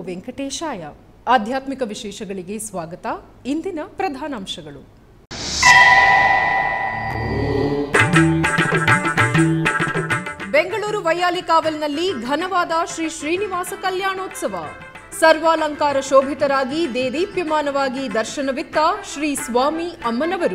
ವೆಂಕಟೇಶಾಯ ಆಧ್ಯಾತ್ಮಿಕ ವಿಶೇಷಗಳಿಗೆ ಸ್ವಾಗತ ಇಂದಿನ ಪ್ರಧಾನಾಂಶಗಳು ಬೆಂಗಳೂರು ವೈಯಾಲಿ ಕಾವಲ್ನಲ್ಲಿ ಘನವಾದ ಶ್ರೀ ಶ್ರೀನಿವಾಸ ಕಲ್ಯಾಣೋತ್ಸವ ಸರ್ವಾಲಂಕಾರ ಶೋಭಿತರಾಗಿ ದೇದೀಪ್ಯಮಾನವಾಗಿ ದರ್ಶನವಿತ್ತ ಶ್ರೀ ಸ್ವಾಮಿ ಅಮ್ಮನವರು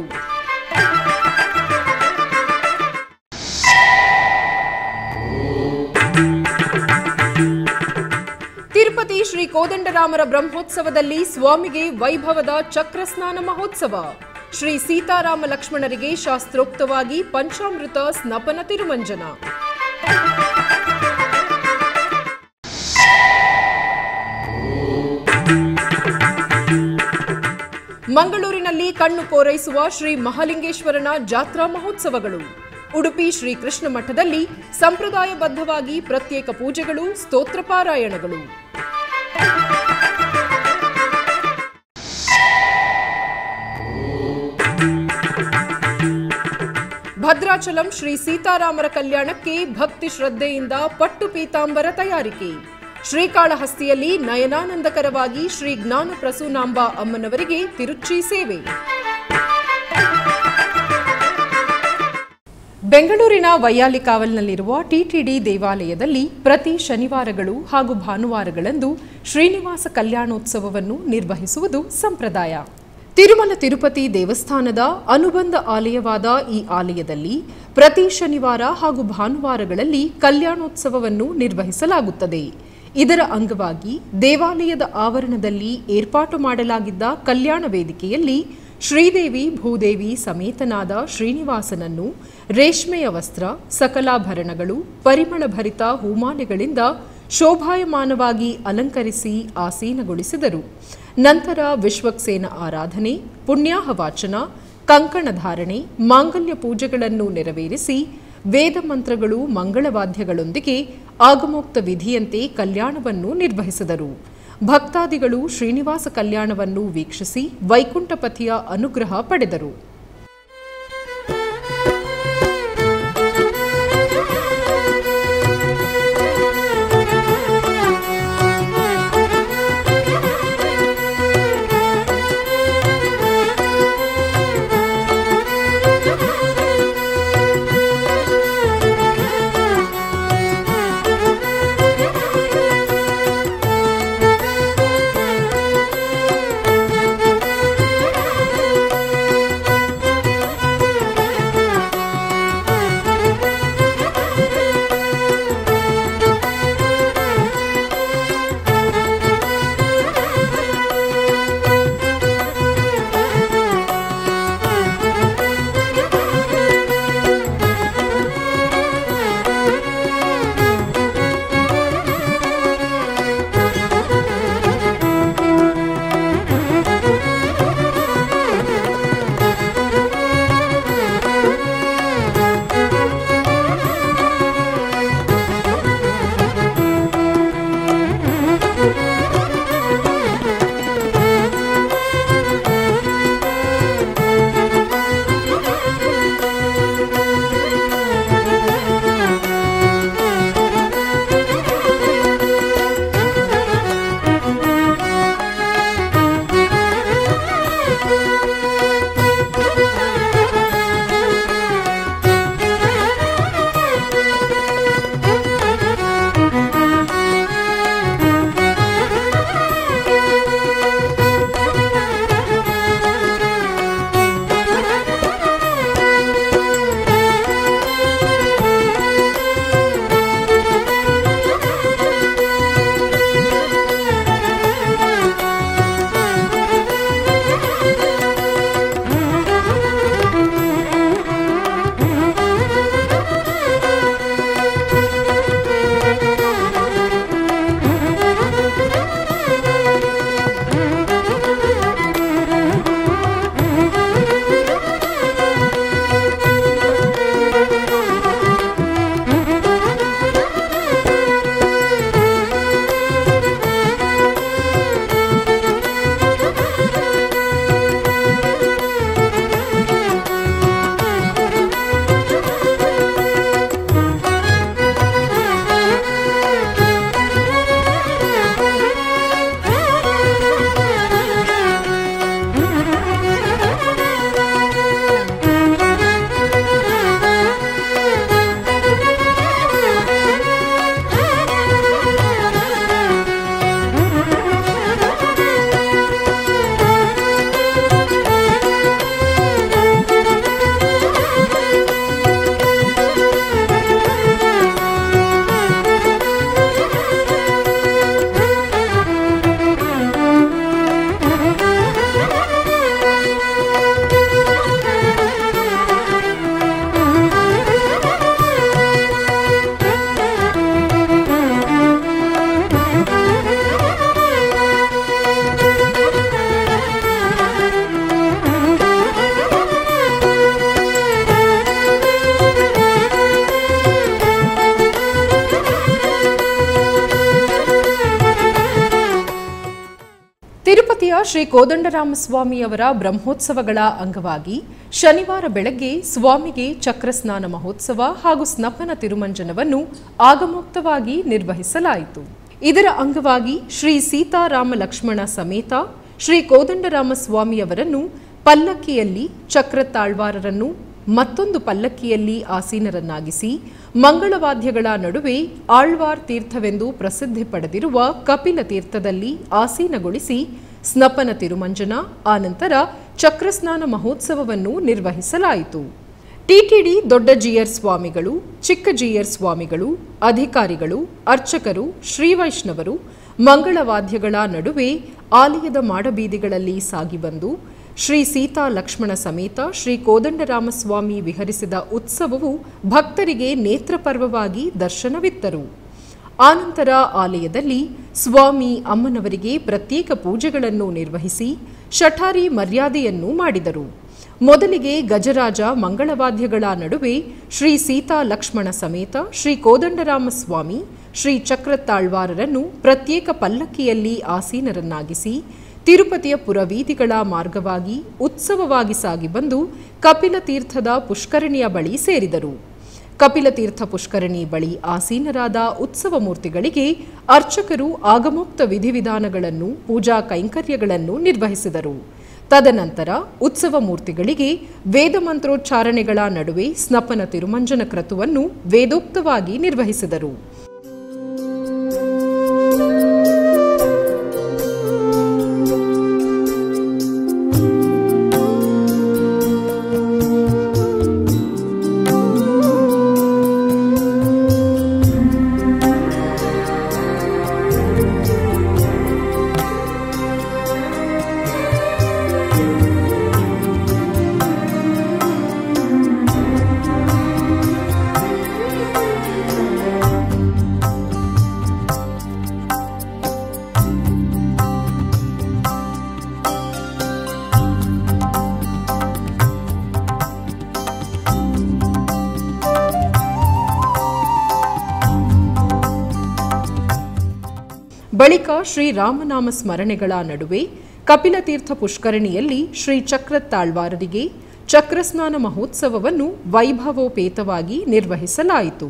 ತಿರುಪತಿ ಶ್ರೀ ಕೋದಂಡರಾಮರ ಬ್ರಹ್ಮೋತ್ಸವದಲ್ಲಿ ಸ್ವಾಮಿಗೆ ವೈಭವದ ಚಕ್ರಸ್ನಾನ ಮಹೋತ್ಸವ ಶ್ರೀ ಸೀತಾರಾಮ ಲಕ್ಷ್ಮಣರಿಗೆ ಶಾಸ್ತ್ರೋಕ್ತವಾಗಿ ಪಂಚಾಮೃತ ಸ್ನಪನ ತಿರುಮಂಜನ ಮಂಗಳೂರಿನಲ್ಲಿ ಕಣ್ಣು ಕೋರೈಸುವ ಶ್ರೀ ಮಹಾಲಿಂಗೇಶ್ವರನ ಜಾತ್ರಾ ಮಹೋತ್ಸವಗಳು ಉಡುಪಿ ಶ್ರೀ ಕೃಷ್ಣ ಮಠದಲ್ಲಿ ಸಂಪ್ರದಾಯಬದ್ಧವಾಗಿ ಪ್ರತ್ಯೇಕ ಪೂಜೆಗಳು ಸ್ತೋತ್ರ ಪಾರಾಯಣಗಳು ಭದ್ರಾಚಲಂ ಶ್ರೀ ಸೀತಾರಾಮರ ಕಲ್ಯಾಣಕ್ಕೆ ಭಕ್ತಿ ಶ್ರದ್ಧೆಯಿಂದ ಪಟ್ಟು ಪೀತಾಂಬರ ತಯಾರಿಕೆ ಶ್ರೀಕಾಳಹಸ್ತಿಯಲ್ಲಿ ನಯನಾನಂದಕರವಾಗಿ ಶ್ರೀ ಜ್ಞಾನ ಪ್ರಸೂನಾಂಬ ಅಮ್ಮನವರಿಗೆ ತಿರುಚಿ ಸೇವೆ ಬೆಂಗಳೂರಿನ ವೈಯಾಲಿ ಕಾವಲ್ನಲ್ಲಿರುವ ಟಿಟಿಡಿ ದೇವಾಲಯದಲ್ಲಿ ಪ್ರತಿ ಶನಿವಾರಗಳು ಹಾಗೂ ಭಾನುವಾರಗಳಂದು ಶ್ರೀನಿವಾಸ ಕಲ್ಯಾಣೋತ್ಸವವನ್ನು ನಿರ್ವಹಿಸುವುದು ಸಂಪ್ರದಾಯ ತಿರುಮಲ ತಿರುಪತಿ ದೇವಸ್ಥಾನದ ಅನುಬಂಧ ಆಲಯವಾದ ಈ ಆಲಯದಲ್ಲಿ ಪ್ರತಿ ಶನಿವಾರ ಹಾಗೂ ಭಾನುವಾರಗಳಲ್ಲಿ ಕಲ್ಯಾಣೋತ್ಸವವನ್ನು ನಿರ್ವಹಿಸಲಾಗುತ್ತದೆ ಇದರ ಅಂಗವಾಗಿ ದೇವಾಲಯದ ಆವರಣದಲ್ಲಿ ಏರ್ಪಾಟು ಮಾಡಲಾಗಿದ್ದ ಕಲ್ಯಾಣ ವೇದಿಕೆಯಲ್ಲಿ ಶ್ರೀದೇವಿ ಭೂದೇವಿ ಸಮೇತನಾದ ಶ್ರೀನಿವಾಸನನ್ನು ರೇಷ್ಮೆಯ ವಸ್ತ್ರ ಸಕಲಾಭರಣಗಳು ಪರಿಮಳಭರಿತ ಹೂಮಾಲೆಗಳಿಂದ ಶೋಭಾಯಮಾನವಾಗಿ ಅಲಂಕರಿಸಿ ಆಸೀನಗೊಳಿಸಿದರು ನಂತರ ವಿಶ್ವಕ್ಸೇನ ಆರಾಧನೆ ಪುಣ್ಯಾಹವಾಚನ ಕಂಕಣ ಧಾರಣೆ ಮಾಂಗಲ್ಯ ಪೂಜೆಗಳನ್ನು ನೆರವೇರಿಸಿ ವೇದ ಮಂತ್ರಗಳು ಮಂಗಳವಾದ್ಯಗಳೊಂದಿಗೆ ಆಗಮೋಕ್ತ ವಿಧಿಯಂತೆ ಕಲ್ಯಾಣವನ್ನು ನಿರ್ವಹಿಸಿದರು ಭಕ್ತಾದಿಗಳು ಶ್ರೀನಿವಾಸ ಕಲ್ಯಾಣವನ್ನು ವೀಕ್ಷಿಸಿ ವೈಕುಂಠಪತಿಯ ಅನುಗ್ರಹ ಪಡೆದರು ತಿರುಪತಿಯ ಶ್ರೀ ಕೋದಂಡರಾಮಸ್ವಾಮಿಯವರ ಬ್ರಹ್ಮೋತ್ಸವಗಳ ಅಂಗವಾಗಿ ಶನಿವಾರ ಬೆಳಗ್ಗೆ ಸ್ವಾಮಿಗೆ ಚಕ್ರಸ್ನಾನ ಮಹೋತ್ಸವ ಹಾಗೂ ಸ್ನಪನ ತಿರುಮಂಜನವನ್ನು ಆಗಮೋಕ್ತವಾಗಿ ನಿರ್ವಹಿಸಲಾಯಿತು ಇದರ ಅಂಗವಾಗಿ ಶ್ರೀ ಸೀತಾರಾಮ ಲಕ್ಷ್ಮಣ ಸಮೇತ ಶ್ರೀ ಕೋದಂಡರಾಮಸ್ವಾಮಿಯವರನ್ನು ಪಲ್ಲಕ್ಕಿಯಲ್ಲಿ ಚಕ್ರ ತಾಳ್ವಾರರನ್ನು ಮತ್ತೊಂದು ಪಲ್ಲಕ್ಕಿಯಲ್ಲಿ ಆಸೀನರನ್ನಾಗಿಸಿ ಮಂಗಳವಾದ್ಯಗಳ ನಡುವೆ ಆಳ್ವಾರ್ ತೀರ್ಥವೆಂದು ಪ್ರಸಿದ್ಧಿ ಪಡೆದಿರುವ ಕಪಿಲ ತೀರ್ಥದಲ್ಲಿ ಆಸೀನಗೊಳಿಸಿ ಸ್ನಪನ ತಿರುಮಂಜನ ಆನಂತರ ಚಕ್ರಸ್ನಾನ ಮಹೋತ್ಸವವನ್ನು ನಿರ್ವಹಿಸಲಾಯಿತು ಟಿಟಿಡಿ ದೊಡ್ಡ ಜಿಯರ್ ಸ್ವಾಮಿಗಳು ಚಿಕ್ಕ ಜಿಯರ್ ಸ್ವಾಮಿಗಳು ಅಧಿಕಾರಿಗಳು ಅರ್ಚಕರು ಶ್ರೀವೈಷ್ಣವರು ಮಂಗಳವಾದ್ಯಗಳ ನಡುವೆ ಆಲಯದ ಮಾಡಬೀದಿಗಳಲ್ಲಿ ಸಾಗಿ ಬಂದು ಶ್ರೀ ಸೀತಾ ಲಕ್ಷ್ಮಣ ಸಮೇತ ಶ್ರೀ ಕೋದಂಡರಾಮಸ್ವಾಮಿ ವಿಹರಿಸಿದ ಉತ್ಸವವು ಭಕ್ತರಿಗೆ ನೇತ್ರಪರ್ವವಾಗಿ ದರ್ಶನವಿತ್ತರು ಆನಂತರ ಆಲಯದಲ್ಲಿ ಸ್ವಾಮಿ ಅಮ್ಮನವರಿಗೆ ಪ್ರತ್ಯೇಕ ಪೂಜೆಗಳನ್ನು ನಿರ್ವಹಿಸಿ ಶಠಾರಿ ಮರ್ಯಾದೆಯನ್ನು ಮಾಡಿದರು ಮೊದಲಿಗೆ ಗಜರಾಜ ಮಂಗಳವಾದ್ಯಗಳ ನಡುವೆ ಶ್ರೀ ಸೀತಾ ಲಕ್ಷ್ಮಣ ಸಮೇತ ಶ್ರೀ ಕೋದಂಡರಾಮಸ್ವಾಮಿ ಶ್ರೀ ಚಕ್ರತಾಳ್ವಾರರನ್ನು ಪ್ರತ್ಯೇಕ ಪಲ್ಲಕ್ಕಿಯಲ್ಲಿ ಆಸೀನರನ್ನಾಗಿಸಿ ತಿರುಪತಿಯ ಪುರವೀದಿಗಳ ಮಾರ್ಗವಾಗಿ ಉತ್ಸವವಾಗಿ ಸಾಗಿ ಬಂದು ಕಪಿಲ ತೀರ್ಥದ ಪುಷ್ಕರಣಿಯ ಬಳಿ ಸೇರಿದರು ಕಪಿಲತೀರ್ಥ ಪುಷ್ಕರಣಿ ಬಳಿ ಆಸೀನರಾದ ಉತ್ಸವ ಮೂರ್ತಿಗಳಿಗೆ ಅರ್ಚಕರು ಆಗಮೋಕ್ತ ವಿಧಿವಿಧಾನಗಳನ್ನು ಪೂಜಾ ಕೈಂಕರ್ಯಗಳನ್ನು ನಿರ್ವಹಿಸಿದರು ತದನಂತರ ಉತ್ಸವ ಮೂರ್ತಿಗಳಿಗೆ ವೇದ ಮಂತ್ರೋಚ್ಚಾರಣೆಗಳ ನಡುವೆ ಸ್ನಪನ ತಿರುಮಂಜನ ಕ್ರತುವನ್ನು ವೇದೋಕ್ತವಾಗಿ ನಿರ್ವಹಿಸಿದರು ಬಳಿಕ ಶ್ರೀ ರಾಮನಾಮ ಸ್ಮರಣೆಗಳ ನಡುವೆ ಕಪಿಲತೀರ್ಥ ಪುಷ್ಕರಣಿಯಲ್ಲಿ ಶ್ರೀ ಚಕ್ರ ತಾಳ್ವಾರರಿಗೆ ಚಕ್ರಸ್ನಾನ ಮಹೋತ್ಸವವನ್ನು ವೈಭವೋಪೇತವಾಗಿ ನಿರ್ವಹಿಸಲಾಯಿತು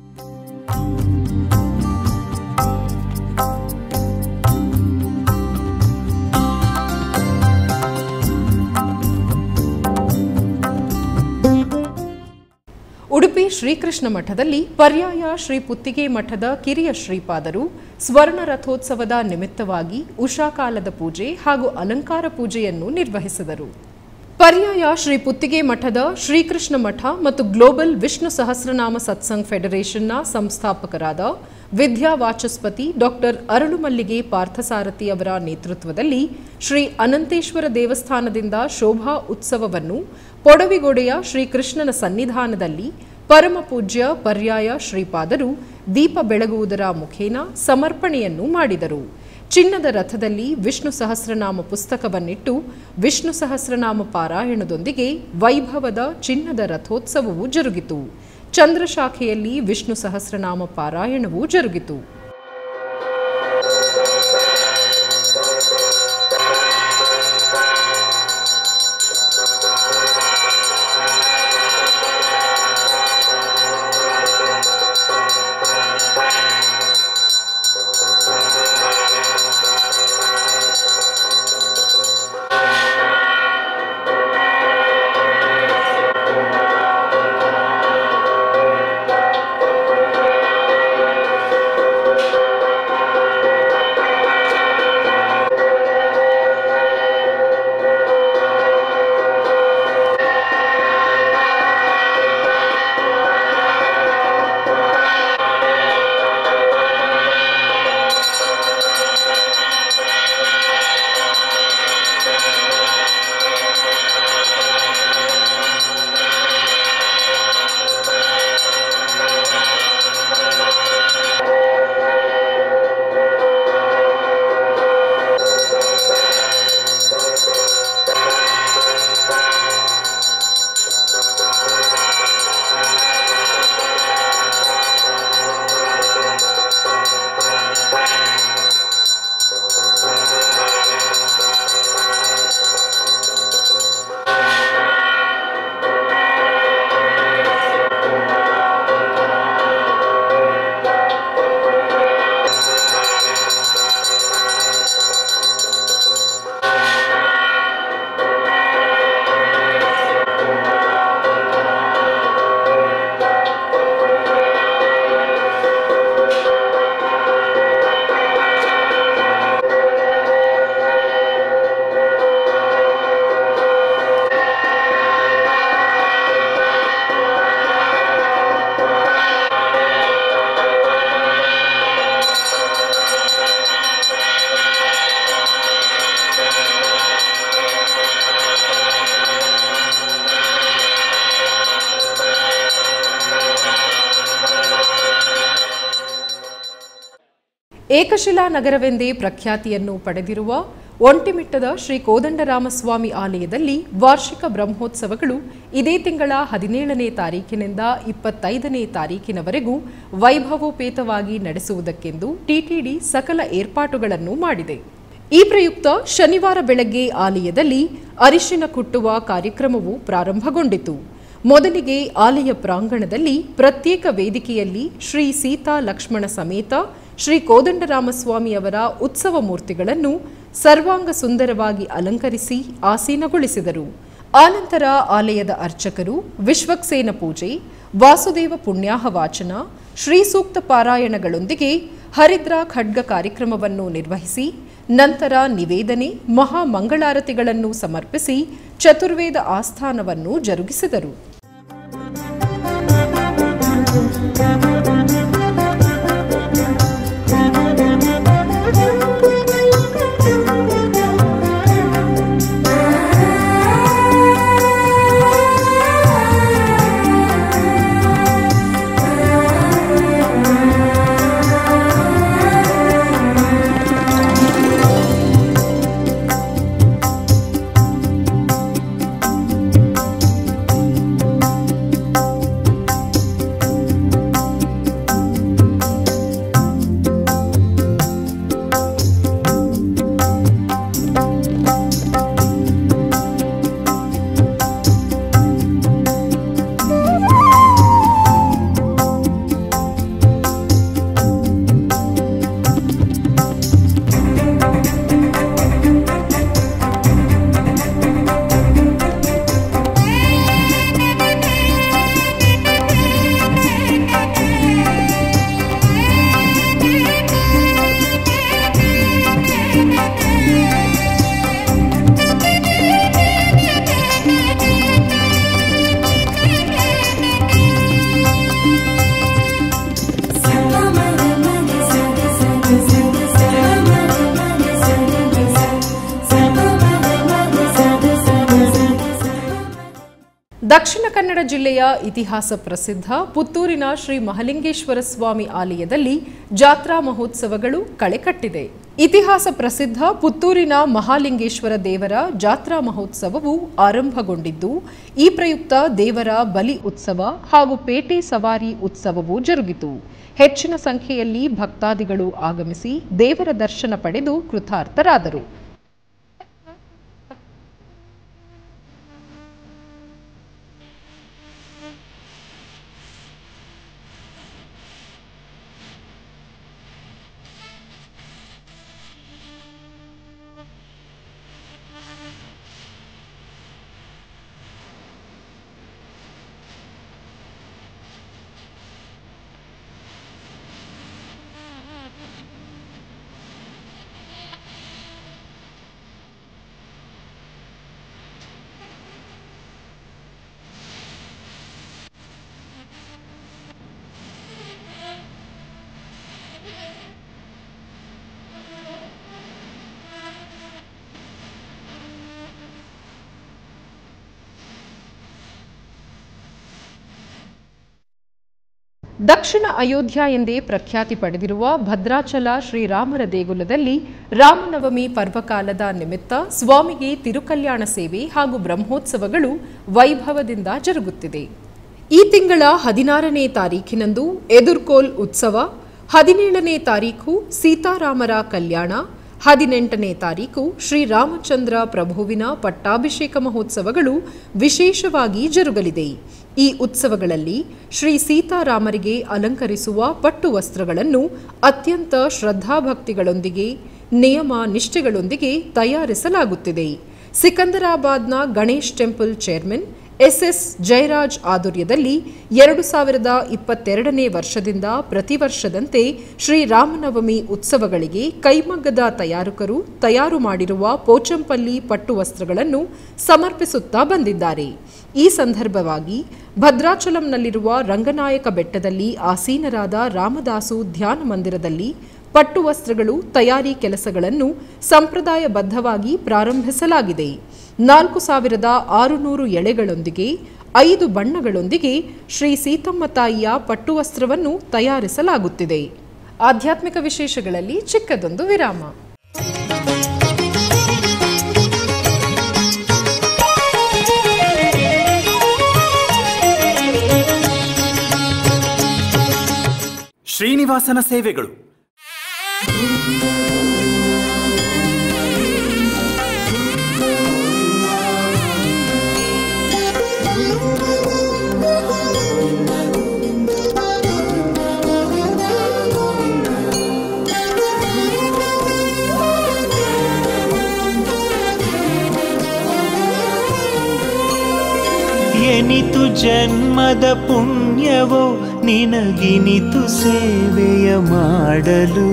ಉಡುಪಿ ಶ್ರೀಕೃಷ್ಣ ಮಠದಲ್ಲಿ ಪರ್ಯಾಯ ಶ್ರೀ ಪುತ್ತಿಗೆ ಮಠದ ಕಿರಿಯ ಶ್ರೀಪಾದರು ಸ್ವರ್ಣ ರಥೋತ್ಸವದ ನಿಮಿತ್ತವಾಗಿ ಉಷಾಕಾಲದ ಪೂಜೆ ಹಾಗೂ ಅಲಂಕಾರ ಪೂಜೆಯನ್ನು ನಿರ್ವಹಿಸಿದರು ಪರ್ಯಾಯ ಶ್ರೀ ಪುತ್ತಿಗೆ ಮಠದ ಶ್ರೀಕೃಷ್ಣ ಮಠ ಮತ್ತು ಗ್ಲೋಬಲ್ ವಿಷ್ಣು ಸಹಸ್ರನಾಮ ಸತ್ಸಂಗ್ ಫೆಡರೇಷನ್ನ ಸಂಸ್ಥಾಪಕರಾದ ವಿದ್ಯಾ ವಾಚಸ್ಪತಿ ಡಾಕ್ಟರ್ ಅರಳುಮಲ್ಲಿಗೆ ಪಾರ್ಥಸಾರಥಿ ಅವರ ನೇತೃತ್ವದಲ್ಲಿ ಶ್ರೀ ಅನಂತೇಶ್ವರ ದೇವಸ್ಥಾನದಿಂದ ಶೋಭಾ ಉತ್ಸವವನ್ನು ಪೊಡವಿಗೋಡೆಯ ಶ್ರೀಕೃಷ್ಣನ ಸನ್ನಿಧಾನದಲ್ಲಿ ಪರಮ ಪೂಜ್ಯ ಪರ್ಯಾಯ ಶ್ರೀಪಾದರು ದೀಪ ಬೆಳಗುವುದರ ಮುಖೇನ ಸಮರ್ಪಣೆಯನ್ನು ಮಾಡಿದರು ಚಿನ್ನದ ರಥದಲ್ಲಿ ವಿಷ್ಣು ಸಹಸ್ರನಾಮ ಪುಸ್ತಕವನ್ನಿಟ್ಟು ವಿಷ್ಣು ಸಹಸ್ರನಾಮ ಪಾರಾಯಣದೊಂದಿಗೆ ವೈಭವದ ಚಿನ್ನದ ರಥೋತ್ಸವವು ಜರುಗಿತು ಚಂದ್ರಶಾಖೆಯಲ್ಲಿ ವಿಷ್ಣು ಸಹಸ್ರನಾಮ ಪಾರಾಯಣವೂ ಜರುಗಿತು ಏಕಶಿಲಾ ನಗರವೆಂದೇ ಪ್ರಖ್ಯಾತಿಯನ್ನು ಪಡೆದಿರುವ ಒಂಟಿಮಿಟ್ಟದ ಶ್ರೀ ಕೋದಂಡರಾಮಸ್ವಾಮಿ ಆಲಯದಲ್ಲಿ ವಾರ್ಷಿಕ ಬ್ರಹ್ಮೋತ್ಸವಗಳು ಇದೇ ತಿಂಗಳ ಹದಿನೇಳನೇ ತಾರೀಕಿನಿಂದ ಇಪ್ಪತ್ತೈದನೇ ತಾರೀಕಿನವರೆಗೂ ವೈಭವೋಪೇತವಾಗಿ ನಡೆಸುವುದಕ್ಕೆಂದು ಟಿಟಿಡಿ ಸಕಲ ಏರ್ಪಾಟುಗಳನ್ನು ಮಾಡಿದೆ ಈ ಪ್ರಯುಕ್ತ ಶನಿವಾರ ಬೆಳಗ್ಗೆ ಆಲಯದಲ್ಲಿ ಅರಿಶಿನ ಕುಟ್ಟುವ ಕಾರ್ಯಕ್ರಮವು ಪ್ರಾರಂಭಗೊಂಡಿತು ಮೊದಲಿಗೆ ಆಲಯ ಪ್ರಾಂಗಣದಲ್ಲಿ ಪ್ರತ್ಯೇಕ ವೇದಿಕೆಯಲ್ಲಿ ಶ್ರೀ ಸೀತಾ ಲಕ್ಷ್ಮಣ ಸಮೇತ ಶ್ರೀ ಕೋದಂಡರಾಮಸ್ವಾಮಿಯವರ ಉತ್ಸವ ಮೂರ್ತಿಗಳನ್ನು ಸರ್ವಾಂಗ ಸುಂದರವಾಗಿ ಅಲಂಕರಿಸಿ ಆಸೀನಗೊಳಿಸಿದರು ಆನಂತರ ಆಲಯದ ಅರ್ಚಕರು ವಿಶ್ವಕ್ಸೇನ ಪೂಜೆ ವಾಸುದೇವ ಪುಣ್ಯಾಹ ವಾಚನ ಶ್ರೀ ಸೂಕ್ತ ಪಾರಾಯಣಗಳೊಂದಿಗೆ ಹರಿದ್ರ ಖಡ್ಗ ಕಾರ್ಯಕ್ರಮವನ್ನು ನಿರ್ವಹಿಸಿ ನಂತರ ನಿವೇದನೆ ಮಹಾ ಮಂಗಳಾರತಿಗಳನ್ನು ಸಮರ್ಪಿಸಿ ಚತುರ್ವೇದ ಆಸ್ಥಾನವನ್ನು ಜರುಗಿಸಿದರು ದಕ್ಷಿಣ ಕನ್ನಡ ಜಿಲ್ಲೆಯ ಇತಿಹಾಸ ಪ್ರಸಿದ್ಧ ಪುತ್ತೂರಿನ ಶ್ರೀ ಮಹಲಿಂಗೇಶ್ವರ ಸ್ವಾಮಿ ಆಲಯದಲ್ಲಿ ಜಾತ್ರಾ ಮಹೋತ್ಸವಗಳು ಕಳೆಕಟ್ಟಿದೆ ಇತಿಹಾಸ ಪ್ರಸಿದ್ಧ ಪುತ್ತೂರಿನ ಮಹಾಲಿಂಗೇಶ್ವರ ದೇವರ ಜಾತ್ರಾ ಮಹೋತ್ಸವವು ಆರಂಭಗೊಂಡಿದ್ದು ಈ ಪ್ರಯುಕ್ತ ದೇವರ ಬಲಿ ಉತ್ಸವ ಹಾಗೂ ಪೇಟೆ ಸವಾರಿ ಉತ್ಸವವು ಜರುಗಿತು ಹೆಚ್ಚಿನ ಸಂಖ್ಯೆಯಲ್ಲಿ ಭಕ್ತಾದಿಗಳು ಆಗಮಿಸಿ ದೇವರ ದರ್ಶನ ಪಡೆದು ಕೃತಾರ್ಥರಾದರು ದಕ್ಷಿಣ ಅಯೋಧ್ಯ ಎಂದೇ ಪ್ರಖ್ಯಾತಿ ಪಡೆದಿರುವ ಭದ್ರಾಚಲ ಶ್ರೀರಾಮರ ದೇಗುಲದಲ್ಲಿ ರಾಮನವಮಿ ಪರ್ವಕಾಲದ ನಿಮಿತ್ತ ಸ್ವಾಮಿಗೆ ತಿರುಕಲ್ಯಾಣ ಸೇವೆ ಹಾಗೂ ಬ್ರಹ್ಮೋತ್ಸವಗಳು ವೈಭವದಿಂದ ಜರುಗುತ್ತಿದೆ ಈ ತಿಂಗಳ ಹದಿನಾರನೇ ತಾರೀಖಿನಂದು ಎದುರ್ಕೋಲ್ ಉತ್ಸವ ಹದಿನೇಳನೇ ತಾರೀಖು ಸೀತಾರಾಮರ ಕಲ್ಯಾಣ ಹದಿನೆಂಟನೇ ತಾರೀಕು ಶ್ರೀರಾಮಚಂದ್ರ ಪ್ರಭುವಿನ ಪಟ್ಟಾಭಿಷೇಕ ಮಹೋತ್ಸವಗಳು ವಿಶೇಷವಾಗಿ ಜರುಗಲಿದೆ ಈ ಉತ್ಸವಗಳಲ್ಲಿ ಶ್ರೀ ಸೀತಾರಾಮರಿಗೆ ಅಲಂಕರಿಸುವ ಪಟ್ಟು ವಸ್ತ್ರಗಳನ್ನು ಅತ್ಯಂತ ಶ್ರದ್ಧಾಭಕ್ತಿಗಳೊಂದಿಗೆ ನಿಯಮ ನಿಷ್ಠೆಗಳೊಂದಿಗೆ ತಯಾರಿಸಲಾಗುತ್ತಿದೆ ಸಿಕಂದರಾಬಾದ್ನ Ganesh temple chairman SS Jayaraj ಆಧ್ವರ್ಯದಲ್ಲಿ ಎರಡು ಸಾವಿರದ ಇಪ್ಪತ್ತೆರಡನೇ ವರ್ಷದಿಂದ ಪ್ರತಿ ವರ್ಷದಂತೆ ಶ್ರೀರಾಮನವಮಿ ಉತ್ಸವಗಳಿಗೆ ಕೈಮಗ್ಗದ ತಯಾರಕರು ತಯಾರು ಮಾಡಿರುವ ಪೋಚಂಪಲ್ಲಿ ಪಟ್ಟು ವಸ್ತ್ರಗಳನ್ನು ಸಮರ್ಪಿಸುತ್ತಾ ಬಂದಿದ್ದಾರೆ ಈ ಸಂದರ್ಭವಾಗಿ ಭದ್ರಾಚಲಂನಲ್ಲಿರುವ ರಂಗನಾಯಕ ಬೆಟ್ಟದಲ್ಲಿ ಆಸೀನರಾದ ರಾಮದಾಸು ಧ್ಯಾನ ಮಂದಿರದಲ್ಲಿ ಪಟ್ಟು ವಸ್ತ್ರಗಳು ತಯಾರಿ ಕೆಲಸಗಳನ್ನು ಸಂಪ್ರದಾಯಬದ್ಧವಾಗಿ ಪ್ರಾರಂಭಿಸಲಾಗಿದೆ ನಾಲ್ಕು ಸಾವಿರದ ಆರುನೂರು ಎಳೆಗಳೊಂದಿಗೆ ಐದು ಬಣ್ಣಗಳೊಂದಿಗೆ ಶ್ರೀ ಸೀತಮ್ಮ ತಾಯಿಯ ಪಟ್ಟುವಸ್ತ್ರವನ್ನು ತಯಾರಿಸಲಾಗುತ್ತಿದೆ ಆಧ್ಯಾತ್ಮಿಕ ವಿಶೇಷಗಳಲ್ಲಿ ಚಿಕ್ಕದೊಂದು ವಿರಾಮ ಶ್ರೀನಿವಾಸನ ಸೇವೆಗಳು ಎನಿತು ಜನ್ಮದ ಪುಣ್ಯವೋ ನಿನಗಿನಿತು ಸೇವೆಯ ಮಾಡಲು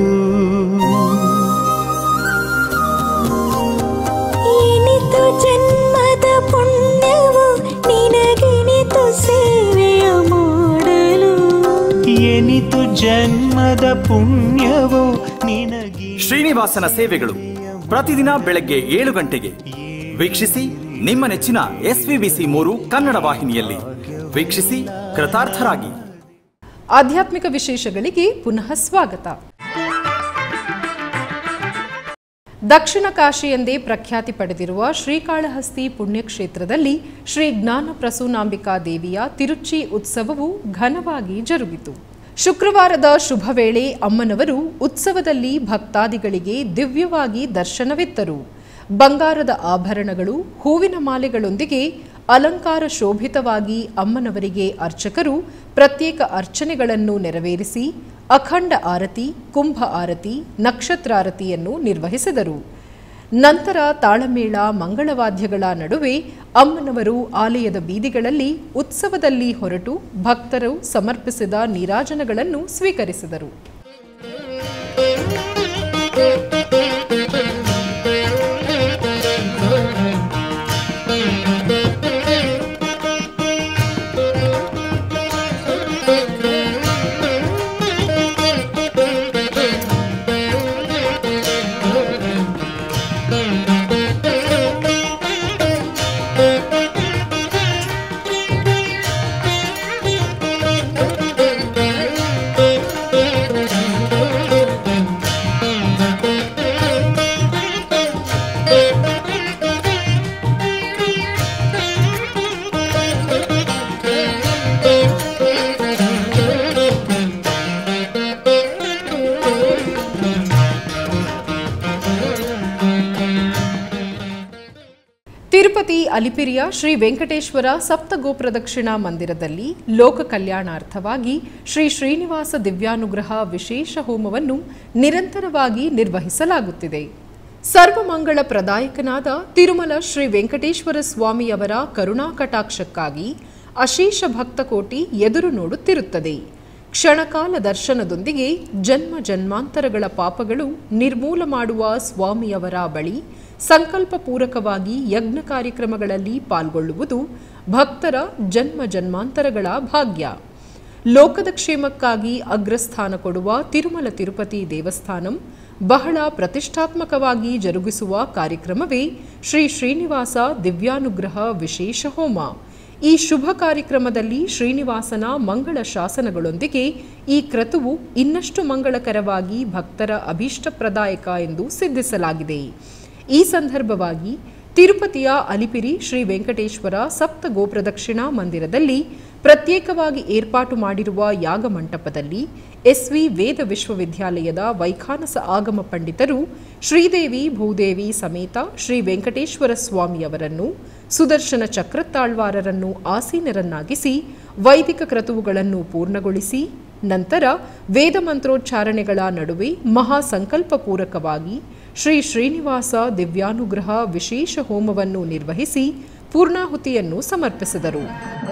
ಏನಿತು ಜನ್ಮದ ಪುಣ್ಯವು ನಿನಗೆನಿತು ಸೇವೆಯ ಮಾಡಲು ಎನಿತು ಜನ್ಮದ ಪುಣ್ಯವೋ ನಿನಗಿ ಶ್ರೀನಿವಾಸನ ಸೇವೆಗಳು ಪ್ರತಿದಿನ ಬೆಳಗ್ಗೆ ಏಳು ಗಂಟೆಗೆ ವೀಕ್ಷಿಸಿ ನಿಮ್ಮ ನೆಚ್ಚಿನ ಎಸ್ವಿಬಿಸಿ ಮೂರು ಕನ್ನಡ ವಾಹಿನಿಯಲ್ಲಿ ವೀಕ್ಷಿಸಿ ಕೃತಾರ್ಥರಾಗಿ ಆಧ್ಯಾತ್ಮಿಕ ವಿಶೇಷಗಳಿಗೆ ಪುನಃ ಸ್ವಾಗತ ದಕ್ಷಿಣ ಕಾಶಿ ಎಂದೇ ಪ್ರಖ್ಯಾತಿ ಪಡೆದಿರುವ ಶ್ರೀಕಾಳಹಸ್ತಿ ಪುಣ್ಯಕ್ಷೇತ್ರದಲ್ಲಿ ಶ್ರೀ ಜ್ಞಾನ ಪ್ರಸೂನಾಂಬಿಕಾ ದೇವಿಯ ತಿರುಚಿ ಉತ್ಸವವು ಘನವಾಗಿ ಜರುಗಿತು ಶುಕ್ರವಾರದ ಶುಭ ವೇಳೆ ಅಮ್ಮನವರು ಉತ್ಸವದಲ್ಲಿ ಭಕ್ತಾದಿಗಳಿಗೆ ದಿವ್ಯವಾಗಿ ದರ್ಶನವಿತ್ತರು ಬಂಗಾರದ ಆಭರಣಗಳು ಹೂವಿನ ಮಾಲೆಗಳೊಂದಿಗೆ ಅಲಂಕಾರ ಶೋಭಿತವಾಗಿ ಅಮ್ಮನವರಿಗೆ ಅರ್ಚಕರು ಪ್ರತ್ಯೇಕ ಅರ್ಚನೆಗಳನ್ನು ನೆರವೇರಿಸಿ ಅಖಂಡ ಆರತಿ ಕುಂಭ ಆರತಿ ನಕ್ಷತ್ರಾರತಿಯನ್ನು ನಿರ್ವಹಿಸಿದರು ನಂತರ ತಾಳಮೇಳ ಮಂಗಳವಾದ್ಯಗಳ ನಡುವೆ ಅಮ್ಮನವರು ಆಲಯದ ಬೀದಿಗಳಲ್ಲಿ ಉತ್ಸವದಲ್ಲಿ ಹೊರಟು ಭಕ್ತರು ಸಮರ್ಪಿಸಿದ ನೀರಾಜನಗಳನ್ನು ಸ್ವೀಕರಿಸಿದರು ತಿರುಪತಿ ಅಲಿಪಿರಿಯ ಶ್ರೀ ವೆಂಕಟೇಶ್ವರ ಸಪ್ತಗೋಪ್ರದಕ್ಷಿಣ ಮಂದಿರದಲ್ಲಿ ಲೋಕ ಕಲ್ಯಾಣಾರ್ಥವಾಗಿ ಶ್ರೀ ಶ್ರೀನಿವಾಸ ದಿವ್ಯಾನುಗ್ರಹ ವಿಶೇಷ ಹೋಮವನ್ನು ನಿರಂತರವಾಗಿ ನಿರ್ವಹಿಸಲಾಗುತ್ತಿದೆ ಸರ್ವಮಂಗಳ ಪ್ರದಾಯಕನಾದ ತಿರುಮಲ ಶ್ರೀ ವೆಂಕಟೇಶ್ವರ ಸ್ವಾಮಿಯವರ ಕರುಣಾ ಕಟಾಕ್ಷಕ್ಕಾಗಿ ಅಶೇಷ ಭಕ್ತಕೋಟಿ ಎದುರು ನೋಡುತ್ತಿರುತ್ತದೆ ಕ್ಷಣಕಾಲ ದರ್ಶನದೊಂದಿಗೆ ಜನ್ಮ ಜನ್ಮಾಂತರಗಳ ಪಾಪಗಳು ನಿರ್ಮೂಲ ಮಾಡುವ ಸ್ವಾಮಿಯವರ ಬಳಿ ಸಂಕಲ್ಪ ಪೂರಕವಾಗಿ ಯಜ್ಞ ಕಾರ್ಯಕ್ರಮಗಳಲ್ಲಿ ಪಾಲ್ಗೊಳ್ಳುವುದು ಭಕ್ತರ ಜನ್ಮ ಜನ್ಮಾಂತರಗಳ ಭಾಗ್ಯ ಲೋಕದ ಕ್ಷೇಮಕ್ಕಾಗಿ ಅಗ್ರಸ್ಥಾನ ಕೊಡುವ ತಿರುಮಲ ತಿರುಪತಿ ದೇವಸ್ಥಾನಂ ಬಹಳ ಪ್ರತಿಷ್ಠಾತ್ಮಕವಾಗಿ ಜರುಗಿಸುವ ಕಾರ್ಯಕ್ರಮವೇ ಶ್ರೀ ಶ್ರೀನಿವಾಸ ದಿವ್ಯಾನುಗ್ರಹ ವಿಶೇಷ ಹೋಮ ಈ ಶುಭ ಕಾರ್ಯಕ್ರಮದಲ್ಲಿ ಶ್ರೀನಿವಾಸನ ಮಂಗಳ ಶಾಸನಗಳೊಂದಿಗೆ ಈ ಕ್ರತುವು ಇನ್ನಷ್ಟು ಮಂಗಳಕರವಾಗಿ ಭಕ್ತರ ಅಭೀಷ್ಟಪ್ರದಾಯಕ ಎಂದು ಸಿದ್ಧಿಸಲಾಗಿದೆ ಈ ಸಂದರ್ಭವಾಗಿ ತಿರುಪತಿಯ ಅಲಿಪಿರಿ ಶ್ರೀ ವೆಂಕಟೇಶ್ವರ ಸಪ್ತ ಗೋಪ್ರದಕ್ಷಿಣಾ ಮಂದಿರದಲ್ಲಿ ಪ್ರತ್ಯೇಕವಾಗಿ ಏರ್ಪಾಟು ಮಾಡಿರುವ ಯಾಗ ಮಂಟಪದಲ್ಲಿ ಎಸ್ವಿ ವೇದ ವಿಶ್ವವಿದ್ಯಾಲಯದ ವೈಖಾನಸ ಆಗಮ ಪಂಡಿತರು ಶ್ರೀದೇವಿ ಭೂದೇವಿ ಸಮೇತ ಶ್ರೀ ವೆಂಕಟೇಶ್ವರ ಸ್ವಾಮಿಯವರನ್ನು ಸುದರ್ಶನ ಚಕ್ರತಾಳ್ವಾರರನ್ನು ಆಸೀನರನ್ನಾಗಿಸಿ ವೈದಿಕ ಕ್ರತುವುಗಳನ್ನು ಪೂರ್ಣಗೊಳಿಸಿ ನಂತರ ವೇದ ಮಂತ್ರೋಚ್ಚಾರಣೆಗಳ ನಡುವೆ ಮಹಾ ಸಂಕಲ್ಪ ಪೂರಕವಾಗಿ ಶ್ರೀ ಶ್ರೀನಿವಾಸ ದಿವ್ಯಾನುಗ್ರಹ ವಿಶೇಷ ಹೋಮವನ್ನು ನಿರ್ವಹಿಸಿ ಪೂರ್ಣಾಹುತಿಯನ್ನು ಸಮರ್ಪಿಸಿದರು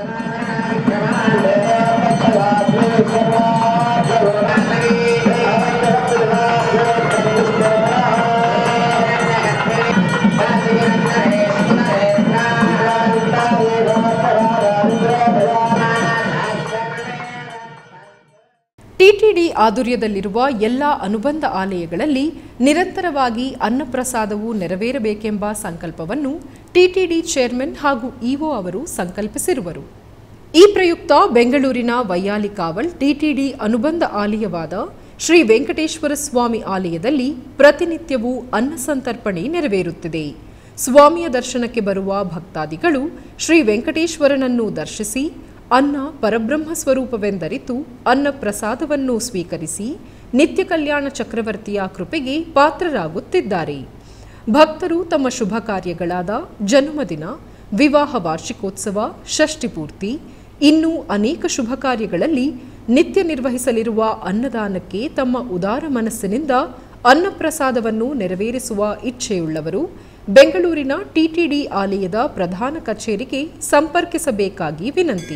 ಟಿಟಿಡಿ ಆದುರ್ಯದಲ್ಲಿರುವ ಎಲ್ಲ ಅನುಬಂಧ ಆಲಯಗಳಲ್ಲಿ ನಿರಂತರವಾಗಿ ಅನ್ನಪ್ರಸಾದವು ನೆರವೇರಬೇಕೆಂಬ ಸಂಕಲ್ಪವನ್ನು ಟಿಟಿಡಿ ಚೇರ್ಮನ್ ಹಾಗೂ ಇಒ ಅವರು ಸಂಕಲ್ಪಿಸಿರುವರು ಈ ಪ್ರಯುಕ್ತ ಬೆಂಗಳೂರಿನ ವೈಯಾಲಿ ಕಾವಲ್ ಟಿಟಿಡಿ ಅನುಬಂಧ ಆಲಯವಾದ ಶ್ರೀ ವೆಂಕಟೇಶ್ವರ ಸ್ವಾಮಿ ಆಲಯದಲ್ಲಿ ಪ್ರತಿನಿತ್ಯವೂ ಅನ್ನ ಸಂತರ್ಪಣೆ ನೆರವೇರುತ್ತಿದೆ ಸ್ವಾಮಿಯ ದರ್ಶನಕ್ಕೆ ಬರುವ ಭಕ್ತಾದಿಗಳು ಶ್ರೀ ವೆಂಕಟೇಶ್ವರನನ್ನು ದರ್ಶಿಸಿ ಅನ್ನ ಪರಬ್ರಹ್ಮ ಸ್ವರೂಪವೆಂದರಿತು ಅನ್ನ ಪ್ರಸಾದವನ್ನು ಸ್ವೀಕರಿಸಿ ನಿತ್ಯ ಕಲ್ಯಾಣ ಚಕ್ರವರ್ತಿಯ ಕೃಪೆಗೆ ಪಾತ್ರರಾಗುತ್ತಿದ್ದಾರೆ ಭಕ್ತರು ತಮ್ಮ ಶುಭ ಕಾರ್ಯಗಳಾದ ಜನ್ಮದಿನ ವಿವಾಹ ವಾರ್ಷಿಕೋತ್ಸವ ಷಷ್ಠಿಪೂರ್ತಿ ಇನ್ನೂ ಅನೇಕ ಶುಭ ಕಾರ್ಯಗಳಲ್ಲಿ ನಿತ್ಯ ನಿರ್ವಹಿಸಲಿರುವ ಅನ್ನದಾನಕ್ಕೆ ತಮ್ಮ ಉದಾರ ಮನಸ್ಸಿನಿಂದ ಅನ್ನಪ್ರಸಾದವನ್ನು ನೆರವೇರಿಸುವ ಇಚ್ಛೆಯುಳ್ಳವರು ಬೆಂಗಳೂರಿನ ಟಿಟಿಡಿ ಆಲಯದ ಪ್ರಧಾನ ಕಚೇರಿಗೆ ಸಂಪರ್ಕಿಸಬೇಕಾಗಿ ವಿನಂತಿ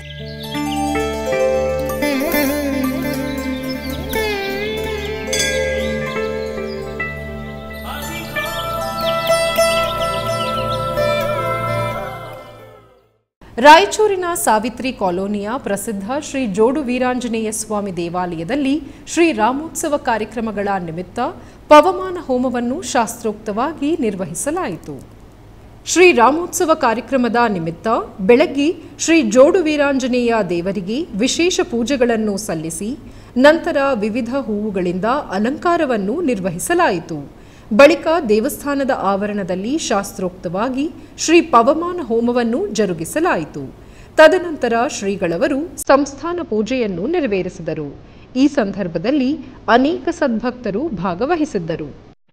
ರಾಯಚೂರಿನ ಸಾವಿತ್ರಿ ಕಾಲೋನಿಯ ಪ್ರಸಿದ್ಧ ಶ್ರೀ ಜೋಡು ವೀರಾಂಜನೇಯ ಸ್ವಾಮಿ ದೇವಾಲಯದಲ್ಲಿ ಶ್ರೀ ರಾಮೋತ್ಸವ ಕಾರ್ಯಕ್ರಮಗಳ ನಿಮಿತ್ತ ಪವಮಾನ ಹೋಮವನ್ನು ಶಾಸ್ತ್ರೋಕ್ತವಾಗಿ ನಿರ್ವಹಿಸಲಾಯಿತು ಶ್ರೀ ರಾಮೋತ್ಸವ ಕಾರ್ಯಕ್ರಮದ ನಿಮಿತ್ತ ಬೆಳಗ್ಗೆ ಶ್ರೀ ಜೋಡು ವೀರಾಂಜನೇಯ ದೇವರಿಗೆ ವಿಶೇಷ ಪೂಜೆಗಳನ್ನು ಸಲ್ಲಿಸಿ ನಂತರ ವಿವಿಧ ಹೂವುಗಳಿಂದ ಅಲಂಕಾರವನ್ನು ನಿರ್ವಹಿಸಲಾಯಿತು ಬಳಿಕ ದೇವಸ್ಥಾನದ ಆವರಣದಲ್ಲಿ ಶಾಸ್ತ್ರೋಕ್ತವಾಗಿ ಶ್ರೀ ಪವಮಾನ ಹೋಮವನ್ನು ಜರುಗಿಸಲಾಯಿತು ತದನಂತರ ಶ್ರೀಗಳವರು ಸಂಸ್ಥಾನ ಪೂಜೆಯನ್ನು ನೆರವೇರಿಸಿದರು ಈ ಸಂದರ್ಭದಲ್ಲಿ ಅನೇಕ ಸದ್ಭಕ್ತರು ಭಾಗವಹಿಸಿದ್ದರು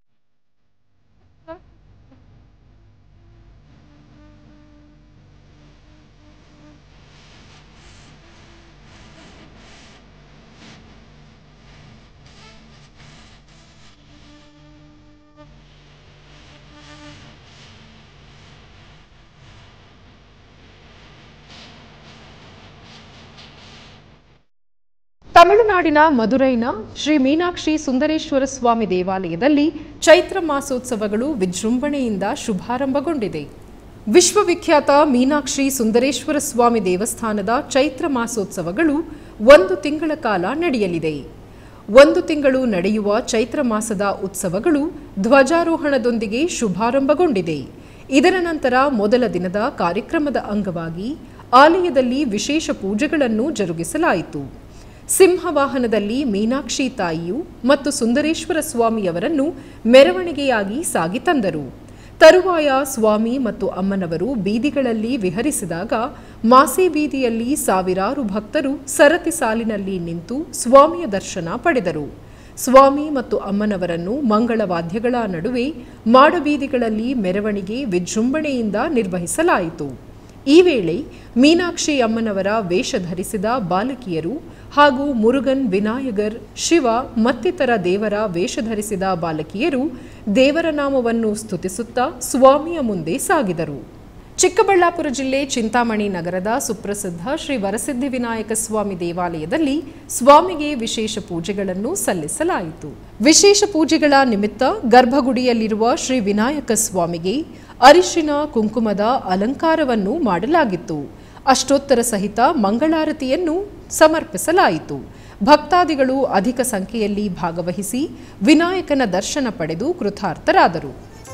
ತಮಿಳುನಾಡಿನ ಮದುರೈನ ಶ್ರೀ ಮೀನಾಕ್ಷಿ ಸುಂದರೇಶ್ವರ ಸ್ವಾಮಿ ದೇವಾಲಯದಲ್ಲಿ ಚೈತ್ರ ಮಾಸೋತ್ಸವಗಳು ವಿಜೃಂಭಣೆಯಿಂದ ಶುಭಾರಂಭಗೊಂಡಿದೆ ವಿಶ್ವವಿಖ್ಯಾತ ಮೀನಾಕ್ಷಿ ಸುಂದರೇಶ್ವರ ಸ್ವಾಮಿ ದೇವಸ್ಥಾನದ ಚೈತ್ರ ಮಾಸೋತ್ಸವಗಳು ಒಂದು ತಿಂಗಳ ಕಾಲ ನಡೆಯಲಿದೆ ಒಂದು ತಿಂಗಳು ನಡೆಯುವ ಚೈತ್ರ ಮಾಸದ ಉತ್ಸವಗಳು ಧ್ವಜಾರೋಹಣದೊಂದಿಗೆ ಶುಭಾರಂಭಗೊಂಡಿದೆ ಇದರ ನಂತರ ಮೊದಲ ದಿನದ ಕಾರ್ಯಕ್ರಮದ ಅಂಗವಾಗಿ ಆಲಯದಲ್ಲಿ ವಿಶೇಷ ಪೂಜೆಗಳನ್ನು ಜರುಗಿಸಲಾಯಿತು ಸಿಂಹವಾಹನದಲ್ಲಿ ಮೀನಾಕ್ಷಿ ತಾಯಿಯು ಮತ್ತು ಸುಂದರೇಶ್ವರ ಸ್ವಾಮಿಯವರನ್ನು ಮೆರವಣಿಗೆಯಾಗಿ ಸಾಗಿ ತಂದರು ತರುವಾಯ ಸ್ವಾಮಿ ಮತ್ತು ಅಮ್ಮನವರು ಬೀದಿಗಳಲ್ಲಿ ವಿಹರಿಸಿದಾಗ ಮಾಸೆ ಬೀದಿಯಲ್ಲಿ ಸಾವಿರಾರು ಭಕ್ತರು ಸರತಿ ಸಾಲಿನಲ್ಲಿ ನಿಂತು ಸ್ವಾಮಿಯ ದರ್ಶನ ಪಡೆದರು ಸ್ವಾಮಿ ಮತ್ತು ಅಮ್ಮನವರನ್ನು ಮಂಗಳವಾದ್ಯಗಳ ನಡುವೆ ಮಾಡಬೀದಿಗಳಲ್ಲಿ ಮೆರವಣಿಗೆ ವಿಜೃಂಭಣೆಯಿಂದ ನಿರ್ವಹಿಸಲಾಯಿತು ಈ ವೇಳೆ ಮೀನಾಕ್ಷಿ ಅಮ್ಮನವರ ವೇಷ ಧರಿಸಿದ ಬಾಲಕಿಯರು ಹಾಗೂ ಮುರುಗನ್ ವಿನಾಯಗರ್ ಶಿವ ಮತ್ತಿತರ ದೇವರ ವೇಷ ಧರಿಸಿದ ಬಾಲಕಿಯರು ದೇವರ ನಾಮವನ್ನು ಸ್ತುತಿಸುತ್ತಾ ಸ್ವಾಮಿಯ ಮುಂದೆ ಸಾಗಿದರು ಚಿಕ್ಕಬಳ್ಳಾಪುರ ಜಿಲ್ಲೆ ಚಿಂತಾಮಣಿ ನಗರದ ಸುಪ್ರಸಿದ್ಧ ಶ್ರೀ ವರಸಿದ್ಧಿ ವಿನಾಯಕ ಸ್ವಾಮಿ ದೇವಾಲಯದಲ್ಲಿ ಸ್ವಾಮಿಗೆ ವಿಶೇಷ ಪೂಜೆಗಳನ್ನು ಸಲ್ಲಿಸಲಾಯಿತು ವಿಶೇಷ ಪೂಜೆಗಳ ನಿಮಿತ್ತ ಗರ್ಭಗುಡಿಯಲ್ಲಿರುವ ಶ್ರೀ ವಿನಾಯಕ ಸ್ವಾಮಿಗೆ ಅರಿಶಿನ ಕುಂಕುಮದ ಅಲಂಕಾರವನ್ನು ಮಾಡಲಾಗಿತ್ತು ಅಷ್ಟೋತ್ತರ ಸಹಿತ ಮಂಗಳಾರತಿಯನ್ನು ಸಮರ್ಪಿಸಲಾಯಿತು ಭಕ್ತಾದಿಗಳು ಅಧಿಕ ಸಂಖ್ಯೆಯಲ್ಲಿ ಭಾಗವಹಿಸಿ ವಿನಾಯಕನ ದರ್ಶನ ಪಡೆದು ಕೃತಾರ್ಥರಾದರು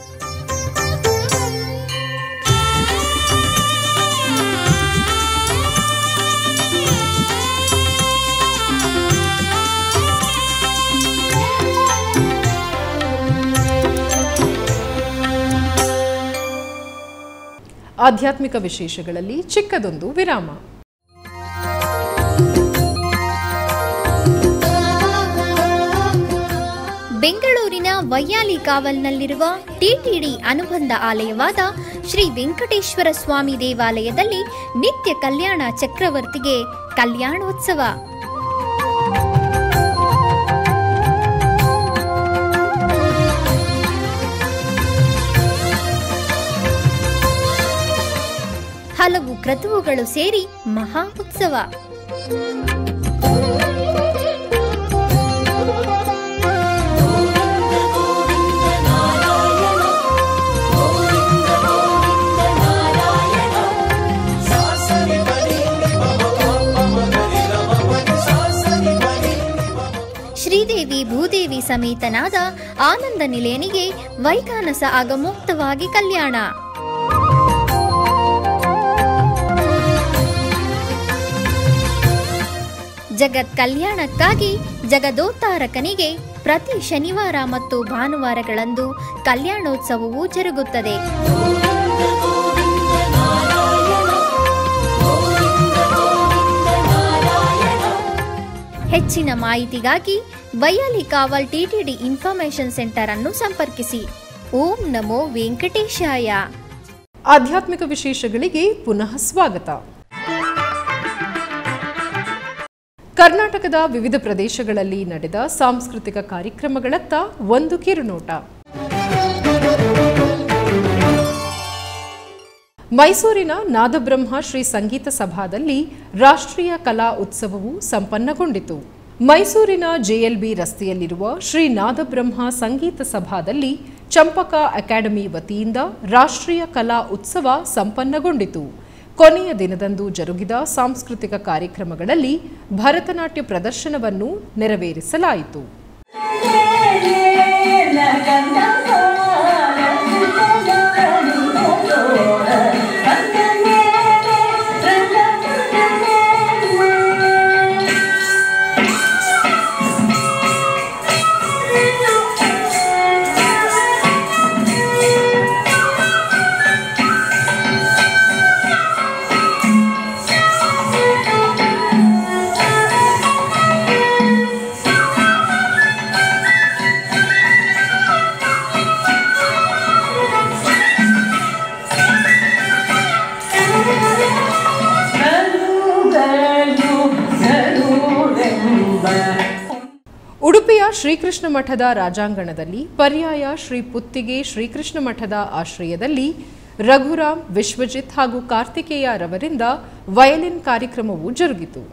ಆಧ್ಯಾತ್ಮಿಕ ವಿಶೇಷಗಳಲ್ಲಿ ಚಿಕ್ಕದೊಂದು ವಿರಾಮ ಬೆಂಗಳೂರಿನ ವೈಯಾಲಿ ಕಾವಲ್ನಲ್ಲಿರುವ ಟಿಟಿಡಿ ಅನುಬಂಧ ಆಲಯವಾದ ಶ್ರೀ ವೆಂಕಟೇಶ್ವರ ಸ್ವಾಮಿ ದೇವಾಲಯದಲ್ಲಿ ನಿತ್ಯ ಕಲ್ಯಾಣ ಚಕ್ರವರ್ತಿಗೆ ಕಲ್ಯಾಣೋತ್ಸವ ಹಲವು ಕ್ರತುವುಗಳು ಸೇರಿ ಮಹಾ ಉತ್ಸವ ಶ್ರೀದೇವಿ ಭೂದೇವಿ ಸಮೇತನಾದ ಆನಂದ ನಿಲಯನಿಗೆ ವೈಖಾನಸ ಆಗಮೋಕ್ತವಾಗಿ ಕಲ್ಯಾಣ ಜಗತ್ ಕಲ್ಯಾಣಕ್ಕಾಗಿ ಜಗದೋತ್ತಾರಕನಿಗೆ ಪ್ರತಿ ಶನಿವಾರ ಮತ್ತು ಭಾನುವಾರಗಳಂದು ಕಲ್ಯಾಣೋತ್ಸವವು ಜರುಗುತ್ತದೆ ಹೆಚ್ಚಿನ ಮಾಹಿತಿಗಾಗಿ Bayyali Kaval TTD information centre ಅನ್ನು ಸಂಪರ್ಕಿಸಿ ಓಂ ನಮೋ ವೆಂಕಟೇಶಾಯ ಆಧ್ಯಾತ್ಮಿಕ ವಿಶೇಷಗಳಿಗೆ ಪುನಃ ಸ್ವಾಗತ ಕರ್ನಾಟಕದ ವಿವಿಧ ಪ್ರದೇಶಗಳಲ್ಲಿ ನಡೆದ ಸಾಂಸ್ಕೃತಿಕ ಕಾರ್ಯಕ್ರಮಗಳತ್ತ ಒಂದು ಕಿರುನೋಟ ಮೈಸೂರಿನ ನಾದಬ್ರಹ್ಮ ಶ್ರೀ ಸಂಗೀತ ಸಭಾದಲ್ಲಿ ರಾಷ್ಟ್ರೀಯ ಕಲಾ ಉತ್ಸವವು ಸಂಪನ್ನಗೊಂಡಿತು ಮೈಸೂರಿನ ಜೆಎಲ್ಬಿ ರಸ್ತೆಯಲ್ಲಿರುವ ಶ್ರೀ ನಾದಬ್ರಹ್ಮ ಸಂಗೀತ ಸಭಾದಲ್ಲಿ ಚಂಪಕ ಅಕಾಡೆಮಿ ವತಿಯಿಂದ ರಾಷ್ಟ್ರೀಯ ಕಲಾ ಉತ್ಸವ ಸಂಪನ್ನಗೊಂಡಿತು ಕೊನೆಯ ದಿನದಂದು ಜರುಗಿದ ಸಾಂಸ್ಕೃತಿಕ ಕಾರ್ಯಕ್ರಮಗಳಲ್ಲಿ ಭರತನಾಟ್ಯ ಪ್ರದರ್ಶನವನ್ನು ನೆರವೇರಿಸಲಾಯಿತು ಉಡುಪಿಯ ಶ್ರೀಕೃಷ್ಣ ಮಠದ ರಾಜಾಂಗಣದಲ್ಲಿ ಪರ್ಯಾಯ ಶ್ರೀ ಪುತ್ತಿಗೆ ಶ್ರೀಕೃಷ್ಣ ಮಠದ ಆಶ್ರಯದಲ್ಲಿ ರಘುರಾಮ್ ವಿಶ್ವಜಿತ್ ಹಾಗೂ ಕಾರ್ತಿಕೇಯ ರವರಿಂದ ವಯಲಿನ್ ಕಾರ್ಯಕ್ರಮವು ಜರುಗಿತು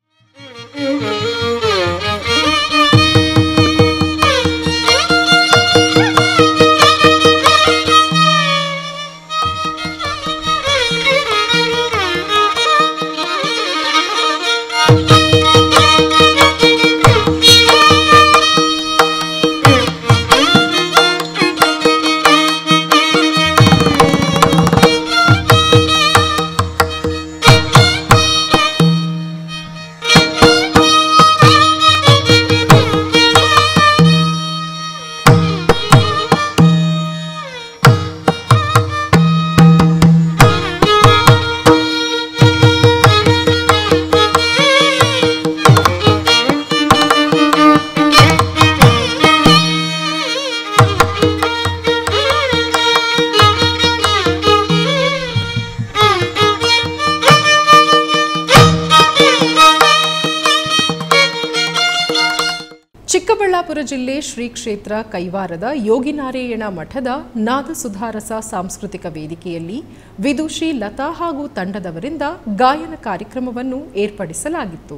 ಚಿಕ್ಕಬಳ್ಳಾಪುರ ಜಿಲ್ಲೆ ಶ್ರೀ ಕ್ಷೇತ್ರ ಕೈವಾರದ ಯೋಗಿನಾರಾಯಣ ಮಠದ ನಾದ ಸುಧಾರಸ ಸಾಂಸ್ಕೃತಿಕ ವೇದಿಕೆಯಲ್ಲಿ ವಿದುಷಿ ಲತಾ ಹಾಗೂ ತಂಡದವರಿಂದ ಗಾಯನ ಕಾರ್ಯಕ್ರಮವನ್ನು ಏರ್ಪಡಿಸಲಾಗಿತ್ತು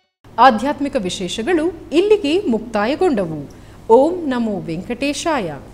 ಆಧ್ಯಾತ್ಮಿಕ ವಿಶೇಷಗಳು ಇಲ್ಲಿಗೆ ಮುಕ್ತಾಯಗೊಂಡವು ಓಂ ನಮೋ ವೆಂಕಟೇಶಾಯ